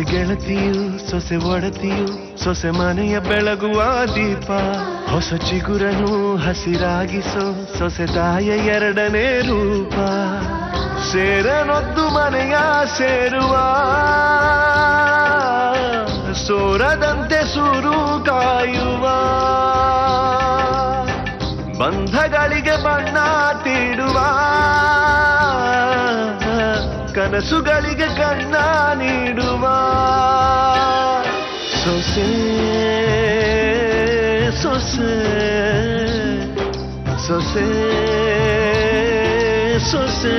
ಸೊಸೆ ಗೆಳತಿಯು ಸೊಸೆ ಒಡತಿಯು ಸೊಸೆ ಮನೆಯ ಬೆಳಗುವ ದೀಪ ಹೊಸ ಚಿಗುರನು ಹಸಿರಾಗಿಸೋ ಸೊಸೆ ತಾಯ ಎರಡನೇ ರೂಪ ಸೇರನೊದ್ದು ಮನೆಯ ಸೇರುವ ಸೋರದಂತೆ ಸುರು ಕಾಯುವ ಬಂಧಗಳಿಗೆ ಬಣ್ಣ ತೀಡುವ ಕನಸುಗಳಿಗೆ ಕಣ್ಣ ನೀಡುವ ಸೊಸೆ ಸೊಸೆ ಸೊಸೆ ಸೊಸೆ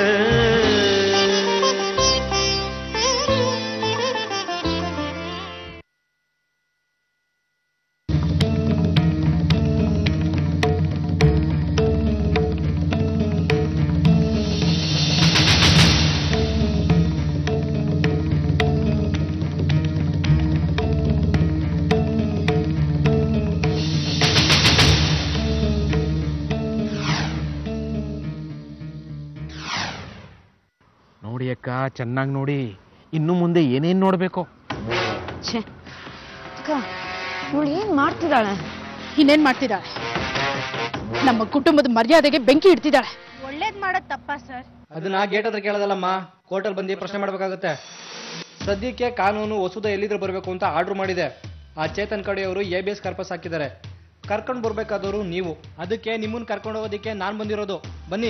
ನೋಡಿ ಅಕ್ಕ ಚೆನ್ನಾಗಿ ನೋಡಿ ಇನ್ನು ಮುಂದೆ ಏನೇನ್ ನೋಡ್ಬೇಕು ಛೇ ಅಕ್ಕ ಇವಳು ಏನ್ ಮಾಡ್ತಿದ್ದಾಳೆ ಇನ್ನೇನ್ ಮಾಡ್ತಿದ್ದಾಳೆ ನಮ್ಮ ಕುಟುಂಬದ ಮರ್ಯಾದೆಗೆ ಬೆಂಕಿ ಇಡ್ತಿದ್ದಾಳೆ ಒಳ್ಳೇದ್ ಮಾಡೋದ್ ತಪ್ಪ ಸರ್ ಅದನ್ನ ಗೇಟ್ ಹತ್ರ ಕೇಳೋದಲ್ಲಮ್ಮ ಕೋರ್ಟಲ್ಲಿ ಬಂದು ಪ್ರಶ್ನೆ ಮಾಡ್ಬೇಕಾಗುತ್ತೆ ಸದ್ಯಕ್ಕೆ ಕಾನೂನು ಹೊಸದ ಎಲ್ಲಿದ್ರೆ ಬರಬೇಕು ಅಂತ ಆರ್ಡರ್ ಮಾಡಿದೆ ಆ ಚೇತನ್ ಕಡೆಯವರು ಎ ಬಿ ಎಸ್ ಕಾರ್ಪಸ್ ಹಾಕಿದ್ದಾರೆ ಕರ್ಕೊಂಡು ಬರ್ಬೇಕಾದವರು ನೀವು ಅದಕ್ಕೆ ನಿಮ್ಮನ್ನ ಕರ್ಕೊಂಡು ಹೋಗೋದಕ್ಕೆ ನಾನು ಬಂದಿರೋದು ಬನ್ನಿ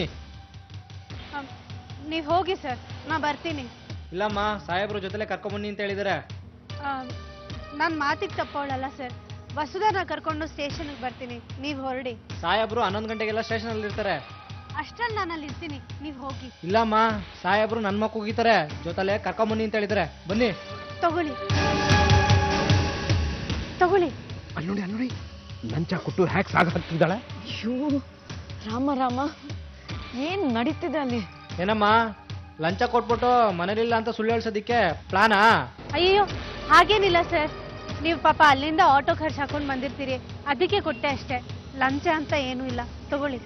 ನೀವ್ ಹೋಗಿ ಸರ್ ನಾ ಬರ್ತೀನಿ ಇಲ್ಲಮ್ಮ ಸಾಹೇಬ್ರ ಜೊತೆಲೆ ಕರ್ಕೊಂಬನ್ನಿ ಅಂತ ಹೇಳಿದ್ದಾರೆ ನಾನ್ ಮಾತಿಗೆ ತಪ್ಪವಳಲ್ಲ ಸರ್ ವಸುಧಾನ ಕರ್ಕೊಂಡು ಸ್ಟೇಷನ್ಗೆ ಬರ್ತೀನಿ ನೀವ್ ಹೊರಡಿ ಸಾಹೇಬ್ರು ಹನ್ನೊಂದು ಗಂಟೆಗೆಲ್ಲ ಸ್ಟೇಷನಲ್ಲಿ ಇರ್ತಾರೆ ಅಷ್ಟ್ರಲ್ಲಿ ನಾನು ಅಲ್ಲಿ ಇರ್ತೀನಿ ನೀವ್ ಹೋಗಿ ಇಲ್ಲಮ್ಮ ಸಾಹೇಬ್ರು ನನ್ನ ಮಕ್ಕ ಹೋಗಿತಾರೆ ಜೊತೆಲೆ ಕರ್ಕೊಂಬನ್ನಿ ಅಂತ ಹೇಳಿದ್ದಾರೆ ಬನ್ನಿ ತಗೊಳ್ಳಿ ತಗೊಳ್ಳಿ ಅಲ್ಲಿ ನೋಡಿ ಅಲ್ಲಿ ನೋಡಿ ಲಂಚ ಕೊಟ್ಟು ಹ್ಯಾಕ್ ಸಾಗ ಹಾಕ್ತಿದ್ದಾಳೆ ಅಯ್ಯೋ ರಾಮ ರಾಮ ಏನ್ ನಡೀತಿದೆ ಅಲ್ಲಿ ಏನಮ್ಮ ಲಂಚ ಕೊಟ್ಬಿಟ್ಟು ಮನೇಲಿಲ್ಲ ಅಂತ ಸುಳ್ಳು ಹೇಳ್ಸೋದಿಕ್ಕೆ ಪ್ಲಾನಾ ಅಯ್ಯೋ ಹಾಗೇನಿಲ್ಲ ಸರ್ ನೀವು ಪಾಪ ಅಲ್ಲಿಂದ ಆಟೋ ಖರ್ಚು ಹಾಕೊಂಡು ಬಂದಿರ್ತೀರಿ ಅದಕ್ಕೆ ಕೊಟ್ಟೆ ಅಷ್ಟೇ ಲಂಚ ಅಂತ ಏನೂ ಇಲ್ಲ ತಗೊಳ್ಳಿ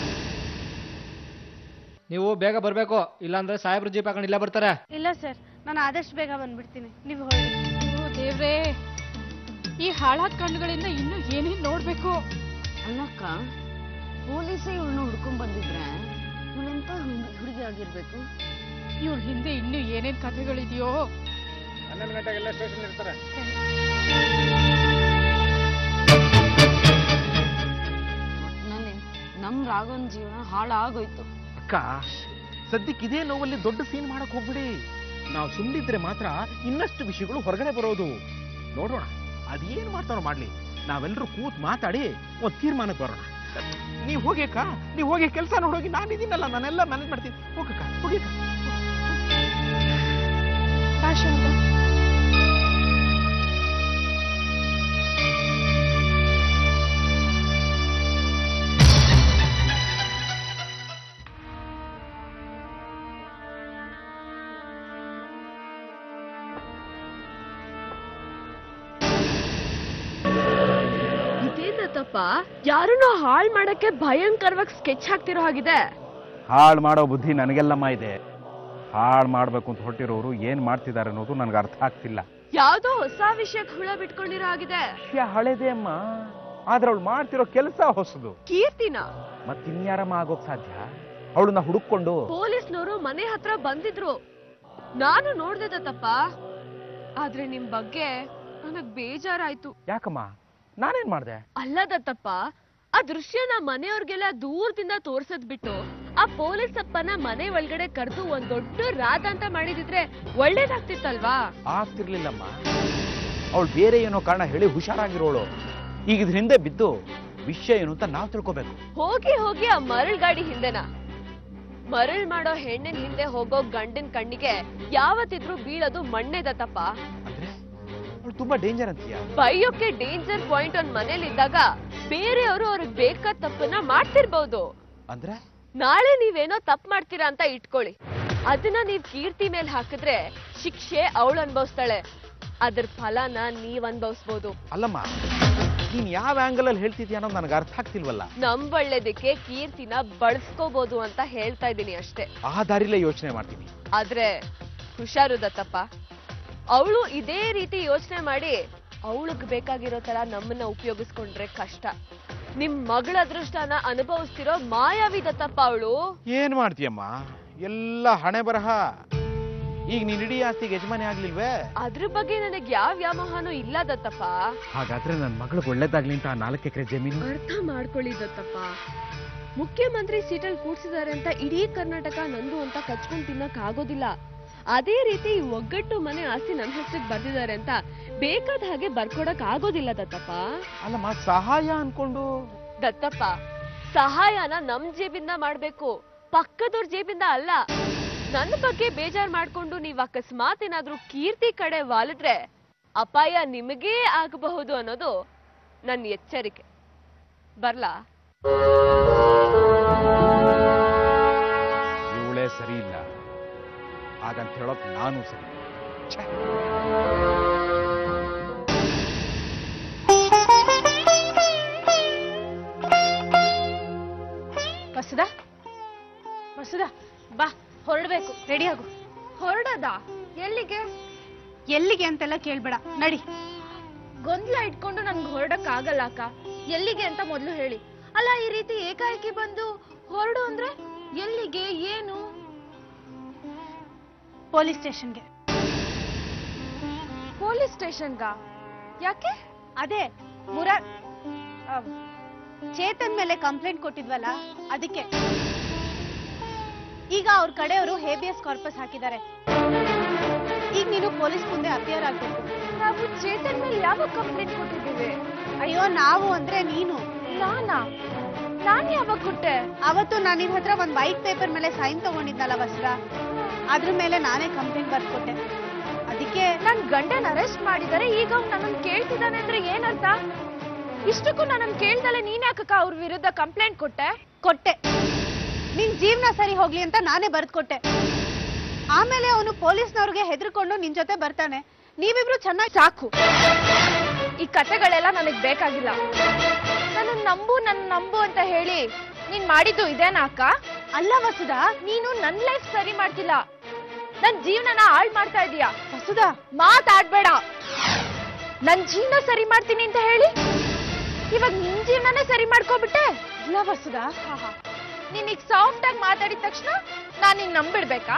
ನೀವು ಬೇಗ ಬರಬೇಕು ಇಲ್ಲಾಂದ್ರೆ ಸಾಹೇಬ್ರು ಜೀಪ್ ಹಾಕೊಂಡು ಇಲ್ಲೇ ಬರ್ತಾರೆ ಇಲ್ಲ ಸರ್ ನಾನು ಆದಷ್ಟು ಬೇಗ ಬಂದ್ಬಿಡ್ತೀನಿ ನೀವು ಹೊರಡಿ ಓ ದೇವ್ರೇ ಈ ಹಾಳಾದ ಕಣ್ಣುಗಳಿಂದ ಇನ್ನು ಏನೇನ್ ನೋಡ್ಬೇಕು ಅಲ್ಲಕ್ಕ ಪೊಲೀಸೇ ಇವಳನ್ನ ಹುಡ್ಕೊಂಡ್ ಬಂದಿದ್ರೆ ಇವಳೆಂತ ಹುಡುಗಿ ಆಗಿರ್ಬೇಕು ಇವಳ ಹಿಂದೆ ಇನ್ನು ಏನೇನ್ ಕಥೆಗಳಿದೆಯೋ ಹನ್ನೊಂದು ಗಂಟೆಗೆಲ್ಲ ಸ್ಟೇಷನ್ ಇರ್ತಾರೆ ಒಟ್ನಲ್ಲಿ ನಮ್ ರಾಘವನ್ ಜೀವನ ಹಾಳಾಗೋಯ್ತು ಅಕ್ಕ ಸದ್ಯಕ್ಕೆ ಇದೇ ನೋವಲ್ಲಿ ದೊಡ್ಡ ಸೀನ್ ಮಾಡಕ್ ಹೋಗ್ಬಿಡಿ ನಾವು ಸುಮ್ಮನಿದ್ರೆ ಮಾತ್ರ ಇನ್ನಷ್ಟು ವಿಷಯಗಳು ಹೊರಗಡೆ ಬರೋದು ನೋಡೋಣ ಅದೇನ್ ಮಾಡ್ತಾರೋ ಮಾಡ್ಲಿ ನಾವೆಲ್ಲರೂ ಕೂತ್ ಮಾತಾಡಿ ಒಂದ್ ತೀರ್ಮಾನಕ್ಕೆ ಬರೋಣ ನೀವ್ ಹೋಗಿ ಅಕ್ಕ ನೀವ್ ಹೋಗಿ ಕೆಲಸ ನೋಡೋಗಿ ನಾನಿದ್ದೀನಲ್ಲ ನಾನೆಲ್ಲ ಮ್ಯಾನೇಜ್ ಮಾಡ್ತೀನಿ ಹೋಗಕ್ಕ ಹೋಗಿ ಅಕ್ಕ. ಬಾ ಶಾರದಾ. ಇದೇನತ್ತಪ್ಪ ಯಾರನ್ನ ಹಾಳ್ ಮಾಡಕ್ಕೆ ಭಯಂಕರವಾಗಿ ಸ್ಕೆಚ್ ಹಾಕ್ತಿರೋ ಹಾಗಿದೆ ಹಾಳು ಮಾಡೋ ಬುದ್ಧಿ ನನಗೆಲ್ಲಮ್ಮ ಇದೆ ಹಾಳು ಮಾಡ್ಬೇಕು ಅಂತ ಹೊರಟಿರೋರು ಏನ್ ಮಾಡ್ತಿದ್ದಾರೆ ಅನ್ನೋದು ನನಗೆ ಅರ್ಥ ಆಗ್ತಿಲ್ಲ ಯಾವ್ದೋ ಹೊಸ ವಿಷಯಕ್ಕೆ ಹುಳ ಬಿಟ್ಕೊಂಡಿರೋ ಹಾಗಿದೆ ವಿಷಯ ಹಳೇದೇ ಅಮ್ಮ ಆದ್ರೆ ಅವಳು ಮಾಡ್ತಿರೋ ಕೆಲಸ ಹೊಸದು ಕೀರ್ತಿನ ಮತ್ತಿನ್ಯಾರಮ್ಮ ಆಗೋಕ್ ಸಾಧ್ಯ ಅವಳನ್ನ ಹುಡುಕೊಂಡು ಪೊಲೀಸ್ನವರು ಮನೆ ಹತ್ರ ಬಂದಿದ್ರು ನಾನು ನೋಡ್ದೆ ದತ್ತಪ್ಪ ಆದ್ರೆ ನಿಮ್ ಬಗ್ಗೆ ನನಗ್ ಬೇಜಾರಾಯ್ತು ಯಾಕಮ್ಮ ನಾನೇನ್ ಮಾಡ್ದೆ ಅಲ್ಲ ದತ್ತಪ್ಪ ಆ ದೃಶ್ಯನ ಮನೆಯವ್ರಿಗೆಲ್ಲ ದೂರದಿಂದ ತೋರ್ಸದ್ ಬಿಟ್ಟು ಆ ಪೊಲೀಸ್ ಅಪ್ಪನ ಮನೆ ಒಳಗಡೆ ಕರೆದು ಒಂದ್ ದೊಡ್ಡ ರಾದ ಅಂತ ಮಾಡಿದಿದ್ರೆ ಒಳ್ಳೇದಾಗ್ತಿತ್ತಲ್ವಾ ಆಗ್ತಿರ್ಲಿಲ್ಲಮ್ಮ ಅವಳು ಬೇರೆ ಏನೋ ಕಾರಣ ಹೇಳಿ ಹುಷಾರಾಗಿರೋಳು ಈಗ ಇದ್ರ ಹಿಂದೆ ಬಿದ್ದು ವಿಷಯ ಏನು ಅಂತ ನಾವು ತಿಳ್ಕೊಬೇಕು ಹೋಗಿ ಹೋಗಿ ಆ ಮರಳ್ ಗಾಡಿ ಹಿಂದೆನ ಮರಳ್ ಮಾಡೋ ಹೆಣ್ಣಿನ ಹಿಂದೆ ಹೋಗೋ ಗಂಡಿನ ಕಣ್ಣಿಗೆ ಯಾವತ್ತಿದ್ರು ಬೀಳೋದು ಮಣ್ಣೆ ದತ್ತಪ್ಪ ಅಂದ್ರೆ ಅವಳು ತುಂಬಾ ಡೇಂಜರ್ ಅಂತೀಯ ಬೈಯೋಕೆ ಡೇಂಜರ್ ಪಾಯಿಂಟ್ ಒಂದ್ ಮನೇಲಿದ್ದಾಗ ಬೇರೆಯವರು ಅವ್ರಿಗೆ ಬೇಕಾದ ತಪ್ಪನ್ನ ಮಾಡ್ತಿರ್ಬೋದು ಅಂದ್ರೆ ನಾಳೆ ನೀವೇನೋ ತಪ್ಪು ಮಾಡ್ತೀರಾ ಅಂತ ಇಟ್ಕೊಳ್ಳಿ ಅದನ್ನ ನೀವ್ ಕೀರ್ತಿ ಮೇಲೆ ಹಾಕಿದ್ರೆ ಶಿಕ್ಷೆ ಅವಳು ಅನ್ಭವಿಸ್ತಾಳೆ ಅದ್ರ ಫಲನ ನೀವ್ ಅನ್ಭವಿಸ್ಬೋದು ಅಲ್ಲಮ್ಮ ನೀನ್ ಯಾವ ಆಂಗಲ್ ಅಲ್ಲಿ ಹೇಳ್ತಿದ್ಯಾ ಅನ್ನೋದು ನನಗೆ ಅರ್ಥ ಆಗ್ತಿಲ್ವಲ್ಲ ನಮ್ ಒಳ್ಳೇದಕ್ಕೆ ಕೀರ್ತಿನ ಬಳಸ್ಕೋಬಹುದು ಅಂತ ಹೇಳ್ತಾ ಇದ್ದೀನಿ ಅಷ್ಟೇ ಆ ದಾರಿಲೇ ಯೋಚನೆ ಮಾಡ್ತೀನಿ ಆದ್ರೆ ಹುಷಾರು ದತ್ತಪ್ಪ ಅವಳು ಇದೇ ರೀತಿ ಯೋಚನೆ ಮಾಡಿ ಅವಳಿಗೆ ಬೇಕಾಗಿರೋ ತರ ನಮ್ಮನ್ನ ಉಪಯೋಗಿಸ್ಕೊಂಡ್ರೆ ಕಷ್ಟ ನಿಮ್ ಮಗಳ ಅದೃಷ್ಟನ ಅನುಭವಿಸ್ತಿರೋ ಮಾಯಾವಿ ದತ್ತಪ್ಪ ಅವಳು ಏನ್ ಮಾಡ್ತೀಯಮ್ಮ ಎಲ್ಲ ಹಣೆ ಬರಹ ಈಗ ನೀನ್ ಇಡೀ ಆಸ್ತಿಗೆ ಯಜಮಾನಿ ಆಗ್ಲಿಲ್ವೇ ಅದ್ರ ಬಗ್ಗೆ ನನಗೆ ಯಾವ ವ್ಯಾಮೋಹನೂ ಇಲ್ಲ ದತ್ತಪ್ಪ ಹಾಗಾದ್ರೆ ನನ್ ಮಗಳಿಗೆ ಒಳ್ಳೇದಾಗ್ಲಿ ಅಂತ ಆ ನಾಲ್ಕು ಎಕರೆ ಜಮೀನು ಅರ್ಥ ಮಾಡ್ಕೊಳ್ಳಿ ದತ್ತಪ್ಪ ಮುಖ್ಯಮಂತ್ರಿ ಸೀಟಲ್ಲಿ ಕೂಡ್ಸಿದ್ದಾರೆ ಅಂತ ಇಡೀ ಕರ್ನಾಟಕ ನಂದು ಅಂತ ಕಚ್ಕೊಂಡ್ ತಿನ್ನಕ್ ಆಗೋದಿಲ್ಲ ಅದೇ ರೀತಿ ಈ ಒಗ್ಗಟ್ಟು ಮನೆ ಆಸ್ತಿ ನನ್ನ ಹೆಸರಿಗೆ ಬರ್ದಿದ್ದಾರೆ ಅಂತ ಬೇಕಾದ ಹಾಗೆ ಬರ್ಕೊಡಕ್ ಆಗೋದಿಲ್ಲ ದತ್ತಪ್ಪ ಅಲ್ಲಮ್ಮ ಸಹಾಯ ಅನ್ಕೊಂಡು ದತ್ತಪ್ಪ ಸಹಾಯನ ನಮ್ ಜೇಬಿಂದ ಮಾಡ್ಬೇಕು ಪಕ್ಕದವ್ರ ಜೇಬಿಂದ ಅಲ್ಲ ನನ್ನ ಬಗ್ಗೆ ಬೇಜಾರ್ ಮಾಡ್ಕೊಂಡು ನೀವ್ ಅಕಸ್ಮಾತ್ ಏನಾದ್ರೂ ಕೀರ್ತಿ ಕಡೆ ವಾಲಿದ್ರೆ ಅಪಾಯ ನಿಮಗೇ ಆಗಬಹುದು ಅನ್ನೋದು ನನ್ನ ಎಚ್ಚರಿಕೆ ಬರ್ಲಾ ಇವಳೇ ಸರಿ ಇಲ್ಲ ಹಾಗಂತ ಹೇಳೋಕ್ ನಾನು ಸರಿ ಛೆ. ವಸುದ ವಸುದ ಬಾ ಹೊರಡ್ಬೇಕು ರೆಡಿ ಆಗು ಹೊರಡದ ಎಲ್ಲಿಗೆ ಎಲ್ಲಿಗೆ ಅಂತೆಲ್ಲ ಕೇಳ್ಬೇಡ ನಡಿ ಗೊಂದಲ ಇಟ್ಕೊಂಡು ನನ್ಗೆ ಹೊರಡಕ್ ಆಗಲ್ಲ ಅಕ್ಕ ಎಲ್ಲಿಗೆ ಅಂತ ಮೊದ್ಲು ಹೇಳಿ ಅಲ್ಲ ಈ ರೀತಿ ಏಕಾಏಕಿ ಬಂದು ಹೊರಡು ಅಂದ್ರೆ ಎಲ್ಲಿಗೆ ಏನು ಪೊಲೀಸ್ ಸ್ಟೇಷನ್ಗೆ ಪೊಲೀಸ್ ಸ್ಟೇಷನ್ಗ ಯಾಕೆ ಅದೇ ಮುರ ಆ, ಚೇತನ್ ಮೇಲೆ ಕಂಪ್ಲೇಂಟ್ ಕೊಟ್ಟಿದ್ವಲ್ಲ ಅದಕ್ಕೆ ಈಗ ಅವ್ರ ಕಡೆಯವರು ಹೇಬಿಯಸ್ ಕಾರ್ಪಸ್ ಹಾಕಿದ್ದಾರೆ ಈಗ ನೀನು ಪೊಲೀಸ್ ಮುಂದೆ ಅಪಿಯರ್ ಆಗ್ಬೇಕು ನಾವು ಚೇತನ್ ಮೇಲೆ ಯಾವಾಗ ಕಂಪ್ಲೇಂಟ್ ಕೊಟ್ಟಿದ್ದೀವಿ ಅಯ್ಯೋ ನಾವು ಅಂದ್ರೆ ನೀನು ನಾನಾ ನಾನ್ ಯಾವಾಗ ಕೊಟ್ಟೆ ಅವತ್ತು ನಾನು ನಿನ್ ಹತ್ರ ಒಂದ್ ವೈಟ್ ಪೇಪರ್ ಮೇಲೆ ಸೈನ್ ತಗೊಂಡಿದ್ನಲ್ಲ ವಸ್ತ್ರ ಅದ್ರ ಮೇಲೆ ನಾನೇ ಕಂಪ್ಲೇಂಟ್ ಬರ್ಕೊಟ್ಟೆ ಅದಕ್ಕೆ ನನ್ ಗಂಡನ ಅರೆಸ್ಟ್ ಮಾಡಿದರೆ ಈಗ ಅವ್ನು ನನ್ನನ್ನು ಕೇಳ್ತಿದ್ದಾನೆ ಅಂದ್ರೆ ಏನರ್ಥ ಇಷ್ಟಕ್ಕೂ ನನ್ನನ್ನು ಕೇಳ್ದಲೆ ನೀನ್ ಯಾಕಕ್ಕ ಅವ್ರ ವಿರುದ್ಧ ಕಂಪ್ಲೇಂಟ್ ಕೊಟ್ಟೆ ಕೊಟ್ಟೆ ನಿನ್ ಜೀವನ ಸರಿ ಹೋಗ್ಲಿ ಅಂತ ನಾನೇ ಬರ್ದ್ಕೊಟ್ಟೆ ಆಮೇಲೆ ಅವನು ಪೊಲೀಸ್ನವ್ರಿಗೆ ಹೆದರ್ಕೊಂಡು ನಿನ್ ಜೊತೆ ಬರ್ತಾನೆ ನೀವಿಬ್ರು ಚೆನ್ನಾಗಿ ಸಾಕು ಈ ಕಥೆಗಳೆಲ್ಲ ನನಗ್ ಬೇಕಾಗಿಲ್ಲ ನನ್ನ ನಂಬು ನನ್ನ ನಂಬು ಅಂತ ಹೇಳಿ ನೀನ್ ಮಾಡಿದ್ದು ಇದೇನಾ ಅಕ್ಕ ಅಲ್ಲ ವಸುದ ನೀನು ನನ್ ಲೈಫ್ ಸರಿ ಮಾಡ್ತಿಲ್ಲ ನನ್ ಜೀವನನ ಹಾಳ್ ಮಾಡ್ತಾ ಇದೀಯ ವಸುದ ಮಾತಾಡ್ಬೇಡ ನನ್ ಜೀವನ ಸರಿ ಮಾಡ್ತೀನಿ ಅಂತ ಹೇಳಿ ಇವಾಗ ನಿನ್ ಜೀವನನೇ ಸರಿ ಮಾಡ್ಕೊಬಿಟ್ಟೆ ಇಲ್ಲ ವಸುದ ನೀನೀಗ ಸಾಫ್ಟ್ ಆಗಿ ಮಾತಾಡಿದ ತಕ್ಷಣ ನಾನ್ ನಿನ್ ನಂಬಿಡ್ಬೇಕಾ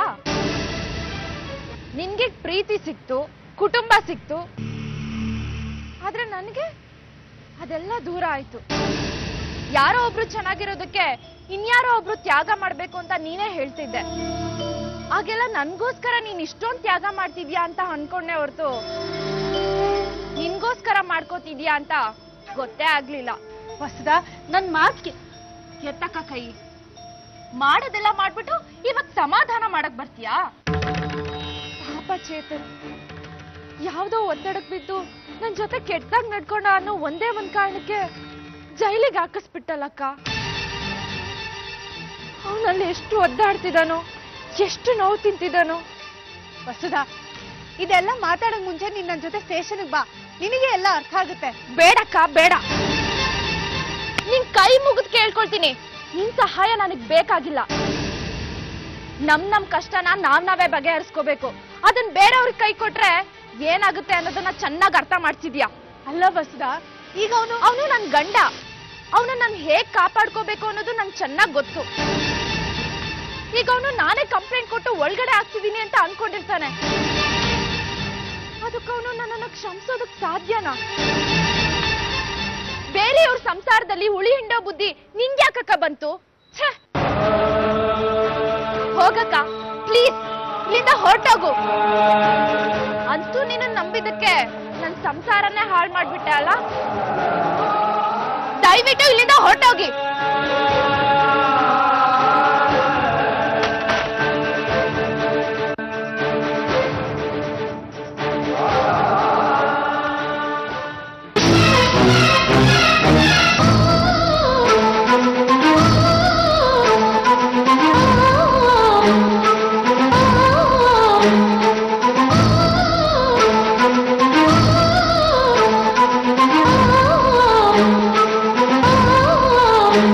ನಿನ್ಗೆ ಪ್ರೀತಿ ಸಿಕ್ತು ಕುಟುಂಬ ಸಿಕ್ತು ಆದ್ರೆ ನನಗೆ ಅದೆಲ್ಲ ದೂರ ಆಯ್ತು ಯಾರೋ ಒಬ್ರು ಚೆನ್ನಾಗಿರೋದಕ್ಕೆ ಇನ್ಯಾರೋ ಒಬ್ರು ತ್ಯಾಗ ಮಾಡ್ಬೇಕು ಅಂತ ನೀನೇ ಹೇಳ್ತಿದ್ದೆ ಆಗೆಲ್ಲ ನನ್ಗೋಸ್ಕರ ನೀನ್ ಇಷ್ಟೊಂದ್ ತ್ಯಾಗ ಮಾಡ್ತಿದ್ಯಾ ಅಂತ ಅನ್ಕೊಂಡೆ ಹೊರ್ತು ನಿನ್ಗೋಸ್ಕರ ಮಾಡ್ಕೋತಿದ್ಯಾ ಅಂತ ಗೊತ್ತೇ ಆಗ್ಲಿಲ್ಲ ವಸುದ ನನ್ ಮಾತ್ಗೆ ಎತ್ತಕ್ಕ ಕೈ ಮಾಡೋದೆಲ್ಲ ಮಾಡ್ಬಿಟ್ಟು ಇವಾಗ ಸಮಾಧಾನ ಮಾಡಕ್ ಬರ್ತೀಯಾ ಪಾಪ ಚೇತನ್ ಯಾವ್ದೋ ಒತ್ತಡಕ್ ಬಿದ್ದು ನನ್ ಜೊತೆ ಕೆಟ್ಟದಾಗ ನಡ್ಕೊಂಡ ಅನ್ನೋ ಒಂದೇ ಒಂದ್ ಕಾರಣಕ್ಕೆ ಜೈಲಿಗೆ ಹಾಕಿಸ್ಬಿಟ್ಟಲ್ಲಕ್ಕ ಅವನಲ್ಲಿ ಎಷ್ಟು ಒದ್ದಾಡ್ತಿದ್ದಾನೋ ಎಷ್ಟು ನೋವು ತಿಂತಿದ್ದಾನೋ ವಸುದ ಇದೆಲ್ಲ ಮಾತಾಡಕ್ ಮುಂಚೆ ನೀನ್ ನನ್ ಜೊತೆ ಸ್ಟೇಷನ್ಗೆ ಬಾ ನಿನಗೆ ಎಲ್ಲ ಅರ್ಥ ಆಗುತ್ತೆ ಬೇಡಕ್ಕ ಬೇಡ ನಿನ್ ಕೈ ಮುಗಿದ್ ಕೇಳ್ಕೊಳ್ತೀನಿ ನಿನ್ ಸಹಾಯ ನನಗ್ ಬೇಕಾಗಿಲ್ಲ ನಮ್ ನಮ್ ಕಷ್ಟನ ನಾವ್ ನಾವೇ ಬಗೆಹರಿಸ್ಕೋಬೇಕು ಅದನ್ ಬೇರೆಯವ್ರಿಗೆ ಕೈ ಕೊಟ್ರೆ ಏನಾಗುತ್ತೆ ಅನ್ನೋದನ್ನ ಚೆನ್ನಾಗ್ ಅರ್ಥ ಮಾಡ್ತಿದ್ಯಾ ಅಲ್ಲ ವಸುದ ಈಗ ಅವನು ಅವನು ನನ್ ಗಂಡ ಅವನು ನನ್ ಹೇಗ್ ಕಾಪಾಡ್ಕೋಬೇಕು ಅನ್ನೋದು ನಂಗೆ ಚೆನ್ನಾಗ್ ಗೊತ್ತು ಈಗ ಅವನು ನಾನೇ ಕಂಪ್ಲೇಂಟ್ ಕೊಟ್ಟು ಒಳಗಡೆ ಆಗ್ತಿದೀನಿ ಅಂತ ಅನ್ಕೊಂಡಿರ್ತಾನೆ ಅದಕ್ಕೆ ಅವನು ನನ್ನನ್ನು ಕ್ಷಮಿಸೋದಕ್ ಸಾಧ್ಯನಾ ಬೇರೆಯವ್ರ ಸಂಸಾರದಲ್ಲಿ ಉಳಿ ಹಿಂಡೋ ಬುದ್ಧಿ ನಿಂಗ್ಯಾಕಕ್ಕ ಬಂತು ಛೆ! ಹೋಗಕ್ಕ ಪ್ಲೀಸ್ ಇಲ್ಲಿಂದ ಹೊರಟೋಗು ಅಂತೂ ನಿನ್ನ ನಂಬಿದಕ್ಕೆ ನನ್ ಸಂಸಾರನೇ ಹಾಳು ಮಾಡ್ಬಿಟ್ಟೆ ಅಲ್ಲ ದಯವಿಟ್ಟು ಇಲ್ಲಿಂದ ಹೊರಟೋಗಿ Oh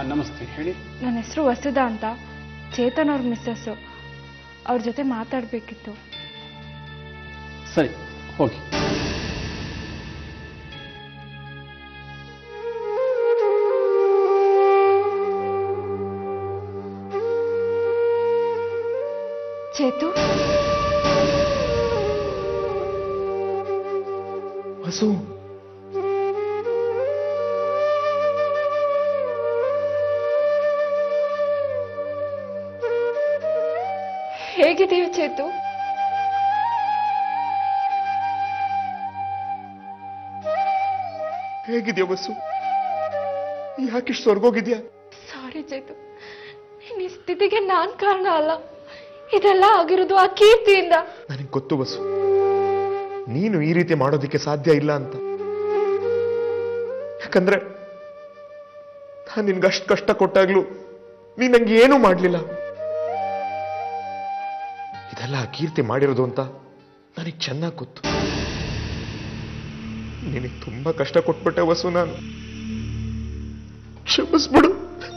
ನಮಸ್ತೆ ಹೇಳಿ ನನ್ನ ಹೆಸರು ವಸುಧಾ ಅಂತ ಚೇತನ್ ಅವ್ರ ಮಿಸ್ಸಸ್ಸು ಅವ್ರ ಜೊತೆ ಮಾತಾಡಬೇಕಿತ್ತು ಸರಿ ಹೋಗಿ ಚೇತು ವಸು ಹೇಗಿದೆಯೋ ಚೇತು ಹೇಗಿದ್ಯಾ ವಸು ಯಾಕಿಷ್ಟು ಹೊರ್ಗೋಗಿದ್ಯಾ ಸಾರಿ ಚೇತು ನಿನ್ನ ಈ ಸ್ಥಿತಿಗೆ ನಾನ್ ಕಾರಣ ಅಲ್ಲ ಇದೆಲ್ಲ ಆಗಿರೋದು ಆ ಕೀರ್ತಿಯಿಂದ ನನಗೆ ಗೊತ್ತು ಬಸ್ಸು ನೀನು ಈ ರೀತಿ ಮಾಡೋದಕ್ಕೆ ಸಾಧ್ಯ ಇಲ್ಲ ಅಂತ ಯಾಕಂದ್ರೆ ನಾನು ನಿನ್ಗೆ ಅಷ್ಟು ಕಷ್ಟ ಕೊಟ್ಟಾಗ್ಲೂ ನೀನ್ ನಂಗೆ ಏನೂ ಮಾಡ್ಲಿಲ್ಲ ಇದೆಲ್ಲ ಆ ಕೀರ್ತಿ ಮಾಡಿರೋದು ಅಂತ ನನಗೆ ಚೆನ್ನಾಗಿ ಗೊತ್ತು ನಿನಗೆ ತುಂಬಾ ಕಷ್ಟ ಕೊಟ್ಬಿಟ್ಟೆ ವಸು ನಾನು ಕ್ಷಮಿಸ್ಬಿಡು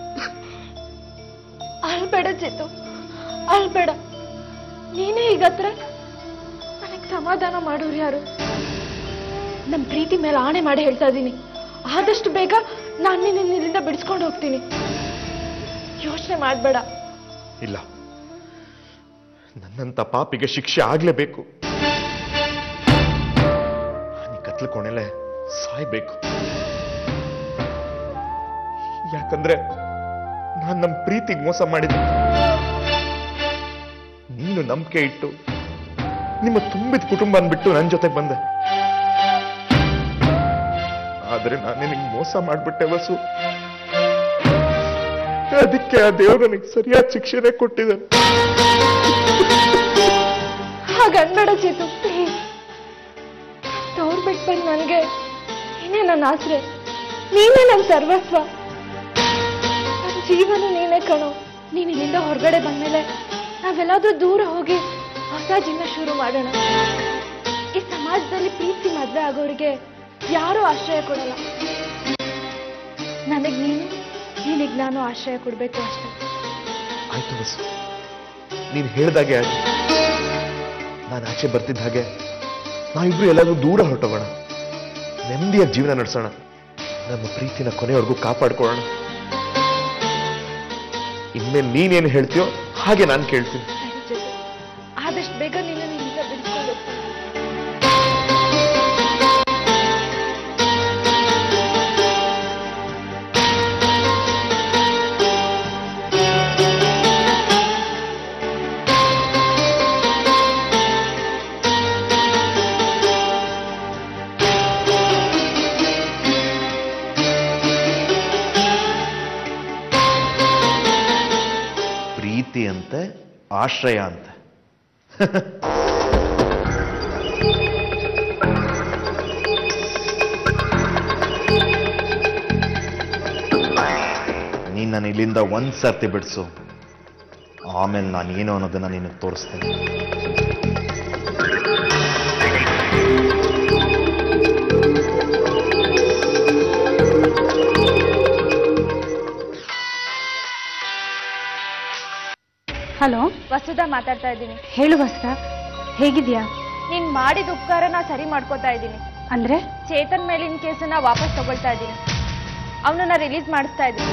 ಅಳ್ಬೇಡ ಚೇತು ಅಳ್ಬೇಡ ನೀನೇ ಈಗತ್ರ ನನಗೆ ಸಮಾಧಾನ ಮಾಡೋರು ಯಾರು ನಮ್ ಪ್ರೀತಿ ಮೇಲೆ ಆಣೆ ಮಾಡಿ ಹೇಳ್ತಾ ಇದ್ದೀನಿ ಆದಷ್ಟು ಬೇಗ ನಾನು ನಿನ್ನ ಇಲ್ಲಿಂದ ಬಿಡಿಸ್ಕೊಂಡು ಹೋಗ್ತೀನಿ ಯೋಚನೆ ಮಾಡಬೇಡ ಇಲ್ಲ ನನ್ನಂತ ಪಾಪಿಗೆ ಶಿಕ್ಷೆ ಆಗ್ಲೇಬೇಕು ನೀ ಕತ್ಲ ಕೋಣೆಲೆ ಸಾಯ್ಬೇಕು ಯಾಕಂದ್ರೆ ನಾನ್ ನಮ್ ಪ್ರೀತಿಗೆ ಮೋಸ ಮಾಡಿದ್ದೆ ನೀನು ನಂಬಿಕೆ ಇಟ್ಟು ನಿಮ್ಮ ತುಂಬಿದ ಕುಟುಂಬ ಅಂದ್ಬಿಟ್ಟು ನನ್ನ ಜೊತೆಗೆ ಬಂದೆ ಆದ್ರೆ ನಾನು ನಿನಗೆ ಮೋಸ ಮಾಡ್ಬಿಟ್ಟೆ ವಸು ಅದಕ್ಕೆ ಆ ದೇವರು ನನಗೆ ಸರಿಯಾದ ಶಿಕ್ಷೆನೆ ಕೊಟ್ಟಿದ್ದಾನೆ ಹಾಗನ್ಬೇಡ ಚೇತು ಪ್ಲೀಸ್ ತೋರ್ ಬಿಟ್ಟು ಬಂದು ನನಗೆ ನೀನೇ ನನ್ನ ಆಸರೆ ನೀನೇ ನನ್ನ ಸರ್ವಸ್ವ ನನ್ನ ಜೀವನ ನೀನೇ ಕಣೋ ನೀನು ಇಲ್ಲಿಂದ ಹೊರಗಡೆ ಬಂದ್ಮೇಲೆ ನಾವೆಲ್ಲಾದ್ರೂ ದೂರ ಹೋಗಿ ಹೊಸ ಜೀವನ ಶುರು ಮಾಡೋಣ ಈ ಸಮಾಜದಲ್ಲಿ ಪ್ರೀತಿ ಮದ್ವೆ ಆಗೋರಿಗೆ ಯಾರೂ ಆಶ್ರಯ ಕೊಡಲ್ಲ ನನಗ್ ನೀನು ನಿನಗ್ ನಾನು ಆಶ್ರಯ ಕೊಡ್ಬೇಕು ಅಷ್ಟೇ ಆಯ್ತು ಬಸ್ಸು ನೀನು ಹೇಳ್ದಾಗೆ ಆಗಿ ನಾನು ಆಚೆ ಬರ್ತಿದ್ದ ಹಾಗೆ ನಾವಿಬ್ರು ಎಲ್ಲಾದ್ರೂ ದೂರ ಹೊರಟೋಗೋಣ ನೆಮ್ಮದಿಯಾಗಿ ಜೀವನ ನಡೆಸೋಣ ನಮ್ಮ ಪ್ರೀತಿನ ಕೊನೆವರೆಗೂ ಕಾಪಾಡ್ಕೊಳ್ಳೋಣ ಇನ್ಮೇಲೆ ನೀನೇನು ಹೇಳ್ತೀಯೋ ಹಾಗೆ ನಾನು ಕೇಳ್ತೀನಿ ಸರಿ ಜೊತೆ ಆದಷ್ಟು ಬೇಗ ನಿನ್ನ ನಿನ್ನಿಂದ ಬಿಡಿಸ್ಕೊಂಡು ಹೋಗ್ತೀನಿ ಪ್ರೀತಿ ಅಂತೆ ಆಶ್ರಯ ಅಂತೆ ನೀನ್ ನಾನು ಇಲ್ಲಿಂದ ಒಂದ್ ಸರ್ತಿ ಬಿಡಿಸು ಆಮೇಲೆ ನಾನು ಏನು ಅನ್ನೋದನ್ನ ನಿನಗೆ ತೋರಿಸ್ತೇನೆ ಹಲೋ ವಸುಧಾ ಮಾತಾಡ್ತಾ ಇದ್ದೀನಿ ಹೇಳು ವಸ್ತ್ರ ಹೇಗಿದ್ಯಾ ನೀನ್ ಮಾಡಿದ ಉಪಕಾರನ ಸರಿ ಮಾಡ್ಕೋತಾ ಇದ್ದೀನಿ ಅಂದ್ರೆ ಚೇತನ್ ಮೇಲಿನ ಕೇಸನ್ನ ವಾಪಸ್ ತಗೊಳ್ತಾ ಇದ್ದೀನಿ ಅವನನ್ನ ರಿಲೀಸ್ ಮಾಡಿಸ್ತಾ ಇದ್ದೀನಿ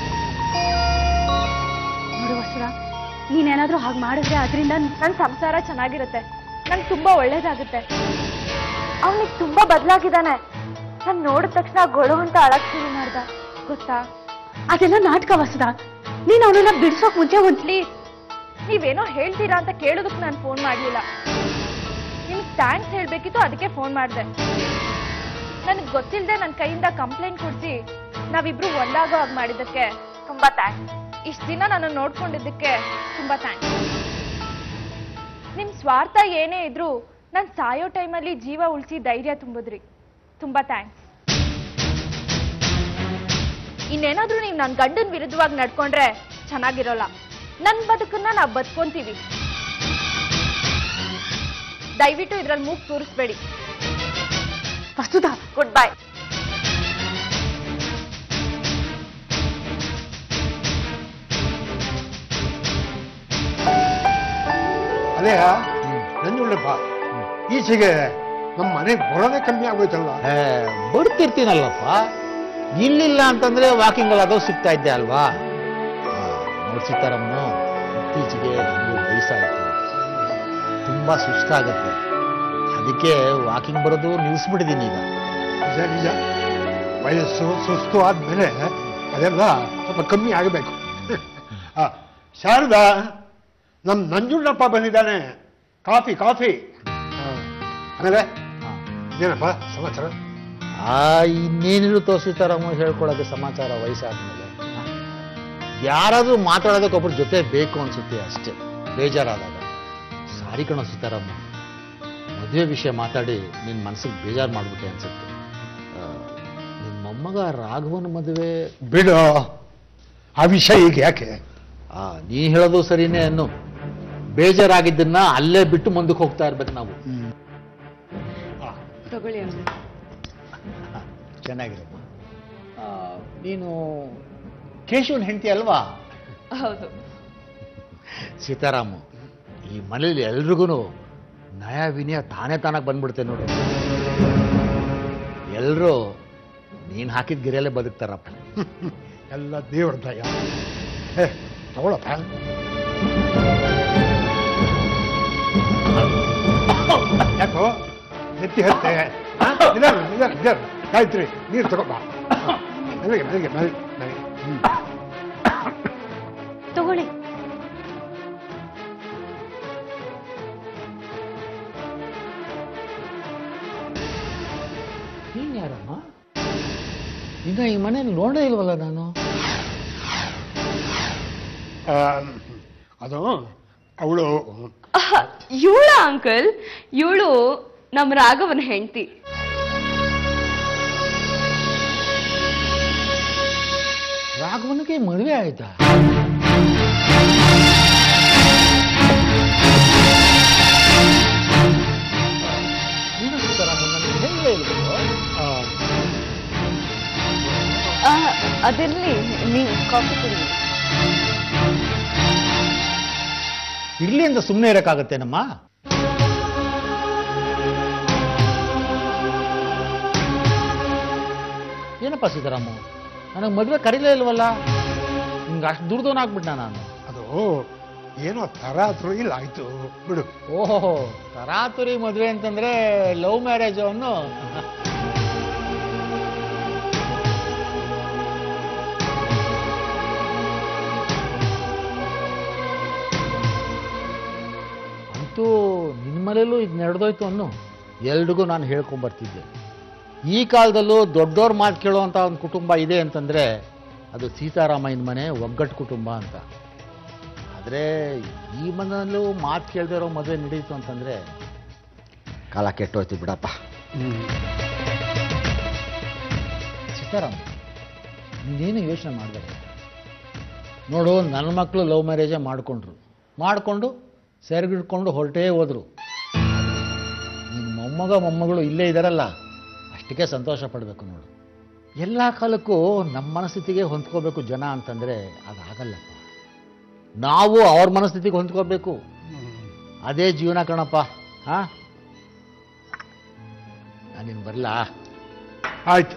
ನೋಡು ವಸ್ತ್ರ ನೀನೇನಾದ್ರೂ ಹಾಗೆ ಮಾಡಿದ್ರೆ ಅದರಿಂದ ನನ್ನ ಸಂಸಾರ ಚೆನ್ನಾಗಿರುತ್ತೆ ನಂಗೆ ತುಂಬಾ ಒಳ್ಳೇದಾಗುತ್ತೆ ಅವನಿಗೆ ತುಂಬಾ ಬದಲಾಗಿದ್ದಾನೆ ನಾನು ನೋಡಿದ ತಕ್ಷಣ ಗೊಳು ಅಂತ ಅಳಕ್ ಶುರು ಮಾಡ್ದ ಗೊತ್ತಾ ಅದೆಲ್ಲ ನಾಟಕ ವಸ್ತ್ರ ನೀನ್ ಅವನನ್ನ ಬಿಡ್ಸೋಕ್ ಮುಂಚೆ ಒಂದ್ ಪ್ಲೀಸ್ ನೀವೇನೋ ಹೇಳ್ತೀರಾ ಅಂತ ಕೇಳೋದಕ್ಕೆ ನಾನು ಫೋನ್ ಮಾಡಲಿಲ್ಲ ನಿಮ್ಗೆ ಥ್ಯಾಂಕ್ಸ್ ಹೇಳಬೇಕಿತ್ತು ಅದಕ್ಕೆ ಫೋನ್ ಮಾಡಿದೆ ನನಗೆ ಗೊತ್ತಿಲ್ಲದೆ ನನ್ನ ಕೈಯಿಂದ ಕಂಪ್ಲೇಂಟ್ ಕೊಡಿಸಿ ನಾವಿಬ್ರು ಒಂದಾಗೋ ಹಾಗೆ ಮಾಡಿದ್ದಕ್ಕೆ ತುಂಬಾ ಥ್ಯಾಂಕ್ಸ್ ಇಷ್ಟು ದಿನ ನಾನು ನೋಡ್ಕೊಂಡಿದ್ದಕ್ಕೆ ತುಂಬಾ ಥ್ಯಾಂಕ್ಸ್ ನಿಮ್ ಸ್ವಾರ್ಥ ಏನೇ ಇದ್ರೂ ನಾನು ಸಾಯೋ ಟೈಮಲ್ಲಿ ಜೀವ ಉಳಿಸಿ ಧೈರ್ಯ ತುಂಬಿದ್ರಿ ತುಂಬಾ ಥ್ಯಾಂಕ್ಸ್ ಇನ್ನೇನಾದ್ರೂ ನೀವು ನನ್ನ ಗಂಡನ ವಿರುದ್ಧವಾಗಿ ನಡ್ಕೊಂಡ್ರೆ ಚೆನ್ನಾಗಿರೋಲ್ಲ ನನ್ನ ಬದುಕನ್ನ ನಾವು ಬದುಕೊಂತೀವಿ ದಯವಿಟ್ಟು ಇದ್ರಲ್ಲಿ ಮೂಗ್ ತೋರಿಸ್ಬೇಡಿ ವಸ್ತುತ ಗುಡ್ ಬೈ ಅದೇ ನಂಜುಳ್ಳಪ್ಪ ಈಚೆಗೆ ನಮ್ಮ ಮನೆಗೆ ಬರೋದೇ ಕಮ್ಮಿ ಆಗೋಯ್ತಲ್ಲ ಏ, ಬರ್ತಿರ್ತೀನಲ್ಲಪ್ಪ ಇಲ್ಲಿಲ್ಲ ಅಂತಂದ್ರೆ ವಾಕಿಂಗ್ ಅದು ಸಿಗ್ತಾ ಇದ್ದೆ ಅಲ್ವಾ ನೋಡಿ ಸೀತಾರಾಮನು ಇತ್ತೀಚೆಗೆ ನನಗೆ ವಯಸ್ಸಾಯಿತು ತುಂಬಾ ಸುಸ್ತಾಗತ್ತೆ ಅದಕ್ಕೆ ವಾಕಿಂಗ್ ಬರೋದು ನಿಲ್ಲಿಸ್ಬಿಟ್ಟಿದ್ದೀನಿ ಈಗ ನಿಜ ನಿಜ ವಯಸ್ಸು ಸುಸ್ತು ಆದ್ಮೇಲೆ ಅದೆಲ್ಲ ಸ್ವಲ್ಪ ಕಮ್ಮಿ ಆಗಬೇಕು ಆ, ಶಾರದಾ ನಮ್ಮ ನಂಜುಂಡಪ್ಪ ಬಂದಿದ್ದಾನೆ ಕಾಫಿ ಕಾಫಿ ಆ, ಆಮೇಲೆ ಏನಪ್ಪ ಸಮಾಚಾರ ಆ ಇನ್ನೇನಿರುತ್ತೋ ಸೀತಾರಾಮ ಹೇಳ್ಕೊಳ್ಳೋದು ಸಮಾಚಾರ ವಯಸ್ಸಾದ್ಮೇಲೆ ಯಾರಾದ್ರೂ ಮಾತಾಡೋದಕ್ಕೆ ಒಬ್ರ ಜೊತೆ ಬೇಕು ಅನ್ಸುತ್ತೆ ಅಷ್ಟೇ ಬೇಜಾರಾದಾಗ ಸಾರಿ ಕಣೋ ಸೀತಾರಾಮ ಮದುವೆ ವಿಷಯ ಮಾತಾಡಿ ನಿನ್ನ ಮನಸ್ಸಿಗೆ ಬೇಜಾರು ಮಾಡ್ಬಿಟ್ಟೆ ಅನ್ಸುತ್ತೆ ಆ, ನಿನ್ ಮೊಮ್ಮಗ ರಾಘವನ ಮದುವೆ ಬಿಡು ಆ ವಿಷಯ ಈಗ ಯಾಕೆ ಆ ನೀ ಹೇಳೋದು ಸರಿನೇ ಅನ್ನು ಬೇಜಾರಾಗಿದ್ದನ್ನ ಅಲ್ಲೇ ಬಿಟ್ಟು ಮುಂದಕ್ಕೆ ಹೋಗ್ತಾ ಇರ್ಬೇಕು ನಾವು ತಗೊಳ್ಳಿ ಅಮ್ಮ ಚೆನ್ನಾಗಿರಮ್ಮ ಆ, ನೀನು ಕೇಶವನ್ ಹೆಂಡತಿ ಅಲ್ವಾ ಹೌದು ಸೀತಾರಾಮು ಈ ಮನೇಲಿ ಎಲ್ರಿಗೂ ನಯ ವಿನಯ ತಾನೇ ತಾನಾಗಿ ಬಂದ್ಬಿಡುತ್ತೆ ನೋಡು ಎಲ್ಲರೂ ನೀನು ಹಾಕಿದ ಗಿರಿಯಲ್ಲೇ ಬದುಕ್ತಾರಪ್ಪ ಎಲ್ಲ ದೇವ್ರ ದಯ ಏ ತಗೊಳಪ್ಪ ಯಾಕೋ ಎತ್ತಿ ಹತ್ತೆ ಆ? ನಿಧಾನ ನಿಧಾನ ನಿಧಾನ ಗಾಯತ್ರಿ ನೀರು ತಗೋಬಾ ನನಗೆ ನನಗೆ ನನಗೆ ನನಗೆ ಹ್ಮ್ ತಗೊಳ್ಳಿ ನೀನ್ ಯಾರಮ್ಮ ಇನ್ನ ಈ ಮನೇಲಿ ನೋಡೇ ಇಲ್ವಲ್ಲ ನಾನು ಆ, ಅದು ಅವಳು ಇವಳ ಅಂಕಲ್ ಇವಳು ನಮ್ಮ ರಾಘವನ ಹೆಂಡತಿ ರಾಘವನಿಗೆ ಮದುವೆ ಆಯ್ತಾ ನೀನು ಸೀತಾರಾಮನ್ ನನಗೆ ಹೇಳಲೇ ಇಲ್ವೋ? ಆ, ಅದಿರ್ಲಿ ನೀವು ಕಾಫಿ ಕುಡಿ ಇರ್ಲಿ ಅಂತ ಸುಮ್ಮನೆ ಇರಕ್ಕಾಗತ್ತೇನಮ್ಮ ಏನಪ್ಪ ಸೀತಾರಾಮ ನನಗೆ ಮದುವೆ ಕರೀಲೇ ಇಲ್ವಲ್ಲ ನಿಮ್ಗೆ ಅಷ್ಟು ದುಡ್ದವನಾಗ್ಬಿಟ್ಟ ನಾನು ಅದು ಏನೋ ತರಾತುರು ಇಲ್ಲ ಆಯ್ತು ಬಿಡು ಓಹೋ ತರಾತುರಿ ಮದುವೆ ಅಂತಂದ್ರೆ ಲವ್ ಮ್ಯಾರೇಜ್ ಅನ್ನು ಅಂತೂ ನಿನ್ನ ಮನೇಲೂ ಇದು ನಡೆದೋಯ್ತು ಅನ್ನು ಎಲ್ರಿಗೂ ನಾನು ಹೇಳ್ಕೊಂಬರ್ತಿದ್ದೆ ಈ ಕಾಲದಲ್ಲೂ ದೊಡ್ಡವ್ರ ಮಾತು ಕೇಳುವಂಥ ಒಂದು ಕುಟುಂಬ ಇದೆ ಅಂತಂದ್ರೆ ಅದು ಸೀತಾರಾಮಯ್ಯನ ಮನೆ ಒಗ್ಗಟ್ಟು ಕುಟುಂಬ ಅಂತ ಆದರೆ ಈ ಮನೆಯಲ್ಲೂ ಮಾತು ಕೇಳದೆ ಇರೋ ಮದುವೆ ನಡೀತು ಅಂತಂದ್ರೆ ಕಾಲ ಕೆಟ್ಟೋಯ್ತು ಬಿಡಪ್ಪ ಸೀತಾರಾಮ್ ನೀನೇನು ಯೋಚನೆ ಮಾಡಬೇಡ ನೋಡು ನನ್ನ ಮಕ್ಕಳು ಲವ್ ಮ್ಯಾರೇಜೇ ಮಾಡಿಕೊಂಡ್ರು ಮಾಡಿಕೊಂಡು ಸೆರಗಿಡ್ಕೊಂಡು ಹೊರಟೇ ಹೋದ್ರು ನಿಮ್ಮ ಮೊಮ್ಮಗ ಮೊಮ್ಮಗಳು ಇಲ್ಲೇ ಇದ್ದಾರಲ್ಲ ಅಷ್ಟಕ್ಕೆ ಸಂತೋಷ ಪಡಬೇಕು ನೋಡು ಎಲ್ಲ ಕಾಲಕ್ಕೂ ನಮ್ಮ ಮನಸ್ಥಿತಿಗೆ ಹೊಂದ್ಕೋಬೇಕು ಜನ ಅಂತಂದರೆ ಅದಾಗಲ್ಲಪ್ಪ ನಾವು ಅವ್ರ ಮನಸ್ಥಿತಿಗೆ ಹೊಂದ್ಕೋಬೇಕು ಅದೇ ಜೀವನ ಕಣಪ್ಪ ಹಾ ನಾನಿನ್ ಬರಲಾ ಆಯ್ತು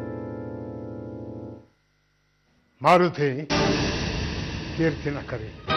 ಮಾರುತಿ ಕೀರ್ತಿನ ಕರಿ